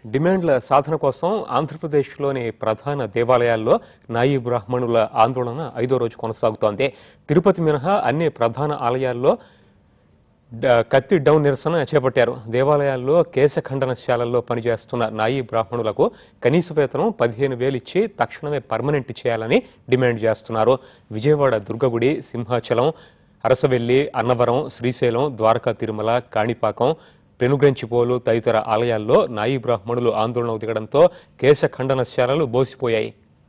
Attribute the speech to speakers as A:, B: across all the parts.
A: డిమాండ్ల సాధన కోసం ఆంధ్రప్రదేశ్లోని ప్రధాన దేవాలయాల్లో నాయి బ్రాహ్మణుల ఆందోళన ఐదో రోజు కొనసాగుతోంది తిరుపతి మినహా అన్ని ప్రధాన ఆలయాల్లో డ- కత్తి డౌన్ నిరసన చేపట్టారు దేవాలయాల్లో కేశఖండనశాలల్లో పనిచేస్తున్న నాయి బ్రాహ్మణులకు కనీస వేతనం పదిహేను వేలు ఇచ్చి తక్షణమే పర్మనెంట్ చేయాలని డిమాండ్ చేస్తున్నారు విజయవాడ దుర్గగుడి సింహాచలం అరసవెల్లి అన్నవరం శ్రీశైలం ద్వారకా తిరుమల కాణిపాకం పెనుగంచిపోలు తదితర ఆలయాల్లో నాయి బ్రాహ్మణులు ఆందోళన దిగడంతో కేశఖండనశాలలు బోసిపోయాయి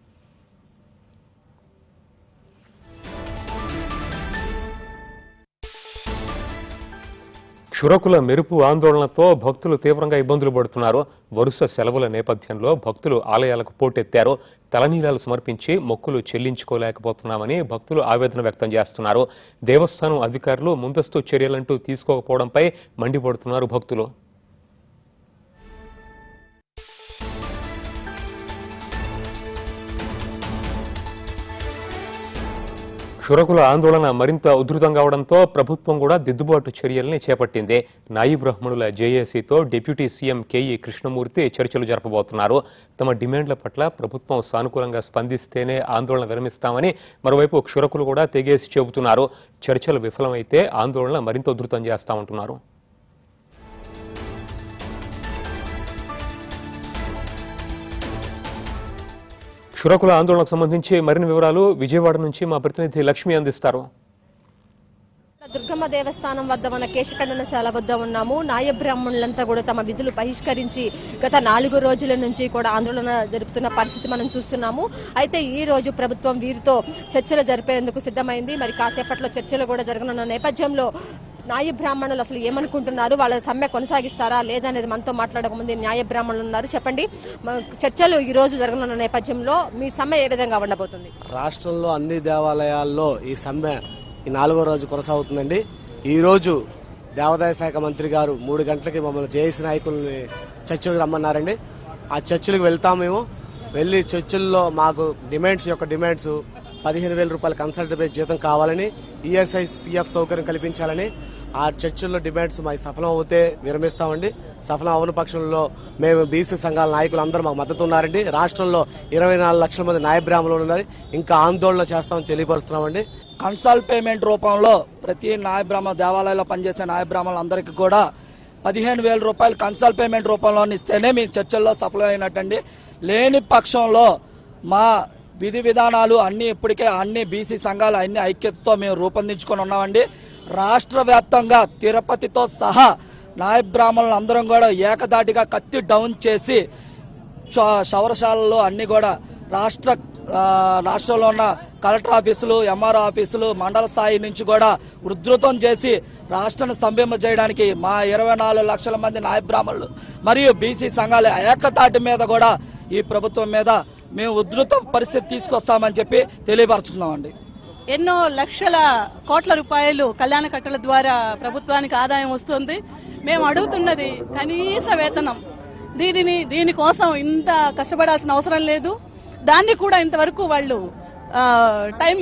A: క్షురకుల మెరుపు ఆందోళనతో భక్తులు తీవ్రంగా ఇబ్బందులు పడుతున్నారు వరుస సెలవుల నేపథ్యంలో భక్తులు ఆలయాలకు పోటెత్తారు తలనీలాలు సమర్పించి మొక్కులు చెల్లించుకోలేకపోతున్నామని భక్తులు ఆవేదన వ్యక్తం చేస్తున్నారు దేవస్థానం అధికారులు ముందస్తు చర్యలంటూ తీసుకోకపోవడంపై మండిపడుతున్నారు భక్తులు క్షురకుల ఆందోళన మరింత ఉధృతం కావడంతో ప్రభుత్వం కూడా దిద్దుబాటు చర్యల్ని చేపట్టింది నాయి బ్రాహ్మణుల జేఏసీతో డిప్యూటీ సీఎం కేఈ కృష్ణమూర్తి చర్చలు జరపబోతున్నారు తమ డిమాండ్ల పట్ల ప్రభుత్వం సానుకూలంగా స్పందిస్తేనే ఆందోళన విరమిస్తామని మరోవైపు క్షురకులు కూడా తెగేసి చెబుతున్నారు చర్చలు విఫలమైతే ఆందోళన మరింత ఉధృతం చేస్తామంటున్నారు క్షురకుల ఆందోళనకు సంబంధించి మరిన్ని వివరాలు విజయవాడ నుంచి మా ప్రతినిధి లక్ష్మి అందిస్తారు
B: దుర్గమ్మ దేవస్థానం వద్ద మన కేశఖండనశాల వద్ద ఉన్నాము నాయ బ్రాహ్మణులంతా కూడా తమ విధులు బహిష్కరించి గత నాలుగు రోజుల నుంచి కూడా ఆందోళన జరుపుతున్న పరిస్థితి మనం చూస్తున్నాము అయితే ఈ రోజు ప్రభుత్వం వీరితో చర్చలు జరిపేందుకు సిద్ధమైంది మరి కాసేపట్లో చర్చలు కూడా జరగనున్న నేపథ్యంలో న్యాయ బ్రాహ్మణులు అసలు ఏమనుకుంటున్నారు వాళ్ళ సమ్మె కొనసాగిస్తారా లేదనేది మనతో మాట్లాడక ముందు న్యాయ బ్రాహ్మణులు ఉన్నారు చెప్పండి మ- చర్చలు ఈ రోజు జరగనున్న నేపథ్యంలో మీ సమ్మె ఏ విధంగా ఉండబోతుంది
C: రాష్ట్రంలో అన్ని దేవాలయాల్లో ఈ సమ్మె ఈ నాలుగో రోజు కొనసాగుతుందండి ఈ రోజు దేవాదాయ శాఖ మంత్రి గారు మూడు గంటలకి మమ్మల్ని జేఏసీ నాయకుల్ని చర్చలకు రమ్మన్నారండి ఆ చర్చలకు వెళ్తాం మేము వెళ్ళి చర్చల్లో మాకు డిమాండ్స్ యొక్క డిమాండ్స్ పదిహేను వేల రూపాయల కన్సల్ట్ బేస్ జీతం కావాలని ఈఎస్ఐ పిఎఫ్ సౌకర్యం కల్పించాలని ఆ చర్చల్లో డిమాండ్స్ మాకు సఫలం అవుతే విరమిస్తామండి సఫలం అవని పక్షంలో మేము బీసీ సంఘాల నాయకులు అందరూ మాకు మద్దతు ఉన్నారండి రాష్ట్రంలో ఇరవై నాలుగు లక్షల మంది న్యాయ బ్రాహ్మణులు ఉన్నారు ఇంకా ఆందోళన చేస్తామని తెలియపరుస్తున్నామండి
D: కన్సల్ పేమెంట్ రూపంలో ప్రతి నాయ బ్రాహ్మణ దేవాలయంలో పనిచేసే నాయ బ్రాహ్మణులందరికీ కూడా పదిహేను వేల రూపాయలు కన్సల్ పేమెంట్ రూపంలో ఇస్తేనే మీ చర్చల్లో సఫలమైనట్టండి లేని పక్షంలో మా విధి విధానాలు అన్ని ఇప్పటికే అన్ని బీసీ సంఘాలు అన్ని ఐక్యతతో మేము రూపొందించుకొని ఉన్నామండి రాష్ట్ర వ్యాప్తంగా తిరుపతితో సహా నాయ బ్రాహ్మణులు అందరం కూడా ఏకదాటిగా కత్తి డౌన్ చేసి చ- చౌరశాలలో అన్ని కూడా రాష్ట్ర ఆ, రాష్ట్రంలో ఉన్న కలెక్టర్ ఆఫీసులు ఎంఆర్ఓ ఆఫీసులు మండల స్థాయి నుంచి కూడా ఉధృతం చేసి రాష్ట్రాన్ని స్తంభింప చేయడానికి మా ఇరవై నాలుగు లక్షల మంది నాయ బ్రాహ్మణులు మరియు బీసీ సంఘాల ఏకతాటి మీద కూడా ఈ ప్రభుత్వం మీద మేము ఉధృత పరిస్థితి తీసుకొస్తామని చెప్పి తెలియపరుచుతున్నామండి
E: ఎన్నో లక్షల కోట్ల రూపాయలు కళ్యాణ కట్టల ద్వారా ప్రభుత్వానికి ఆదాయం వస్తుంది మేము అడుగుతున్నది కనీస వేతనం దీనిని దీనికోసం ఇంత కష్టపడాల్సిన అవసరం లేదు దాన్ని కూడా ఇంతవరకు వాళ్ళు ఆ, టైం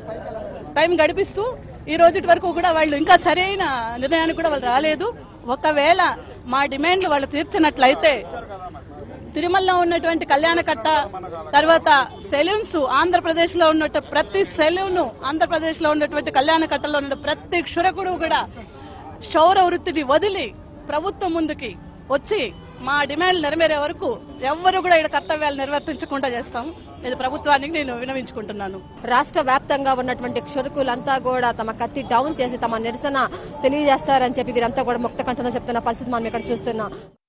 E: టైం గడిపిస్తూ ఈ రోజుటి వరకు కూడా వాళ్ళు ఇంకా సరైన నిర్ణయానికి కూడా వాళ్ళు రాలేదు ఒకవేళ మా డిమాండ్లు వాళ్ళు తీర్చినట్లయితే తిరుమలలో ఉన్నటువంటి కళ్యాణకట్ట తర్వాత సెలూన్స్ ఆంధ్రప్రదేశ్ లో ఉన్నట్టు ప్రతి సెలూన్ ఆంధ్రప్రదేశ్ లో ఉన్నటువంటి కళ్యాణకట్టలో ఉన్న ప్రతి క్షురకుడు కూడా క్షౌర వృత్తిని వదిలి ప్రభుత్వం ముందుకి వచ్చి మా డిమాండ్లు నెరవేరే వరకు ఎవ్వరు కూడా ఇక్కడ కర్తవ్యాలు నిర్వర్తించకుండా చేస్తాం ఇది ప్రభుత్వానికి నేను వినవించుకుంటున్నాను
B: రాష్ట్ర వ్యాప్తంగా ఉన్నటువంటి క్షురకులంతా కూడా తమ కత్తి డౌన్ చేసి తమ నిరసన తెలియజేస్తారని చెప్పి వీరంతా కూడా ముక్త కంఠంలో చెప్తున్న పరిస్థితి మనం ఇక్కడ చూస్తున్నాం